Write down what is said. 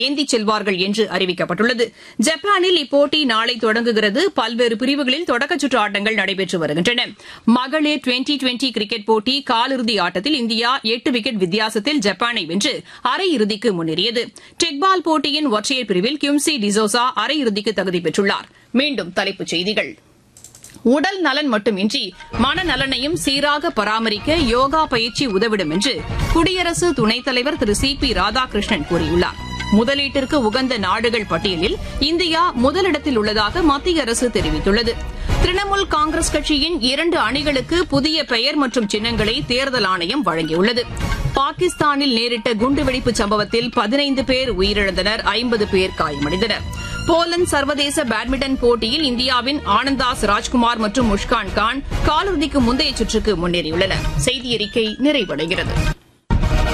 ஏந்திச் செல்வார்கள் என்று அறிவிக்கப்பட்டுள்ளது ஜப்பானில் இப்போட்டி நாளை தொடங்குகிறது பல்வேறு பிரிவுகளில் தொடக்கச் சுற்று ஆட்டங்கள் நடைபெற்று வருகின்றன மகளிர் டுவெண்டி டுவெண்டி கிரிக்கெட் போட்டி காலிறுதி ஆட்டத்தில் இந்தியா எட்டு விக்கெட் வித்தியாசத்தில் ஜப்பானை வென்று அரையிறுதிக்கு முன்னேறியது டெக்பால் போட்டியின் ஒற்றையர் பிரிவில் கியூம்சி டிசோசா அரையிறுதிக்கு தகுதி பெற்றுள்ளார் மீண்டும் தலைப்புச் செய்திகள் உடல் நலன் மட்டுமின்றி மனநலனையும் சீராக பராமரிக்க யோகா பயிற்சி உதவிடும் என்று குடியரசு துணைத் தலைவர் திரு சி பி ராதாகிருஷ்ணன் கூறியுள்ளார் முதலீட்டிற்கு உகந்த நாடுகள் பட்டியலில் இந்தியா முதலிடத்தில் உள்ளதாக மத்திய அரசு தெரிவித்துள்ளது திரிணாமுல் காங்கிரஸ் கட்சியின் இரண்டு அணிகளுக்கு புதிய பெயர் மற்றும் சின்னங்களை தேர்தல் ஆணையம் வழங்கியுள்ளது பாகிஸ்தானில் நேரிட்ட குண்டுவெடிப்பு சம்பவத்தில் பதினைந்து பேர் உயிரிழந்தனர் ஐம்பது பேர் காயமடைந்தனர் போலந்து சர்வதேச பேட்மிண்டன் போட்டியில் இந்தியாவின் ஆனந்தாஸ் ராஜ்குமார் மற்றும் முஷ்கான் கான் காலிறுதிக்கு முந்தைய சுற்றுக்கு முன்னேறியுள்ளனர் செய்தி அறிக்கை நிறைவடைகிறது